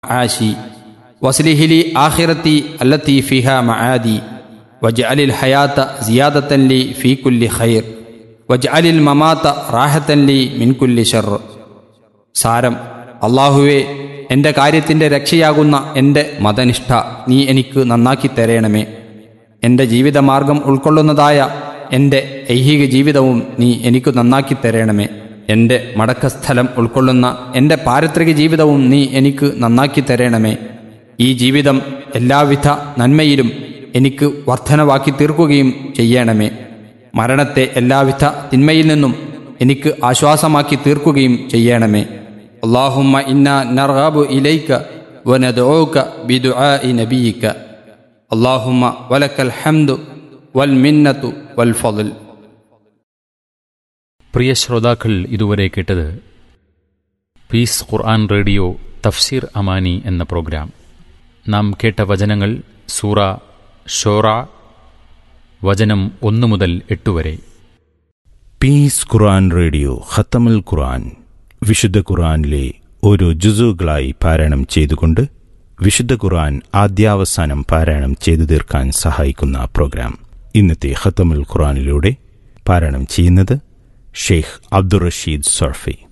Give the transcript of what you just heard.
عاشي واصلح لي آخرتي التي فيها معادي واجعل الحياة زيادة لي في كل خير واجعل الممات راحة لي من كل شر സാരം അള്ളാഹുവെ എൻ്റെ കാര്യത്തിൻ്റെ രക്ഷയാകുന്ന എൻ്റെ മതനിഷ്ഠ നീ എനിക്ക് നന്നാക്കി തരേണമേ എൻ്റെ ജീവിതമാർഗം ഉൾക്കൊള്ളുന്നതായ എൻ്റെ ഐഹിക ജീവിതവും നീ എനിക്ക് നന്നാക്കി തരേണമേ എൻ്റെ മടക്കസ്ഥലം ഉൾക്കൊള്ളുന്ന എൻ്റെ പാരത്രിക ജീവിതവും നീ എനിക്ക് നന്നാക്കി തരേണമേ ഈ ജീവിതം എല്ലാവിധ നന്മയിലും എനിക്ക് വർധനവാക്കി തീർക്കുകയും ചെയ്യണമേ മരണത്തെ എല്ലാവിധ തിന്മയിൽ നിന്നും എനിക്ക് ആശ്വാസമാക്കി തീർക്കുകയും ചെയ്യണമേ اللهم إنا نرغب إليك وندعوك بدعاء نبيك اللهم ولك الحمد والمنة والفضل പ്രിയ ശ്രോതാക്കൾ ഇതുവരെ കേട്ടത് പീസ് ഖുർആൻ റേഡിയോ തഫ്സീർ അമാനി എന്ന പ്രോഗ്രാം നാം കേട്ട വചനങ്ങൾ സൂറ ഷോറ വചനം ഒന്നു മുതൽ എട്ട് വരെ പീസ് ഖുർആൻ റേഡിയോ ഖത്തമുൽ ഖുർആൻ വിശുദ്ധ ഖുർആനിലെ ഓരോ ജുസുകളായി പാരായണം ചെയ്തുകൊണ്ട് വിശുദ്ധ ഖുർആൻ ആദ്യാവസാനം പാരായണം ചെയ്തു തീർക്കാൻ സഹായിക്കുന്ന പ്രോഗ്രാം ഇന്നത്തെ ഖത്തമുൽ ഖുർആനിലൂടെ പാരായണം ചെയ്യുന്നത് ഷെയ്ഖ് അബ്ദുൾ റഷീദ് സർഫി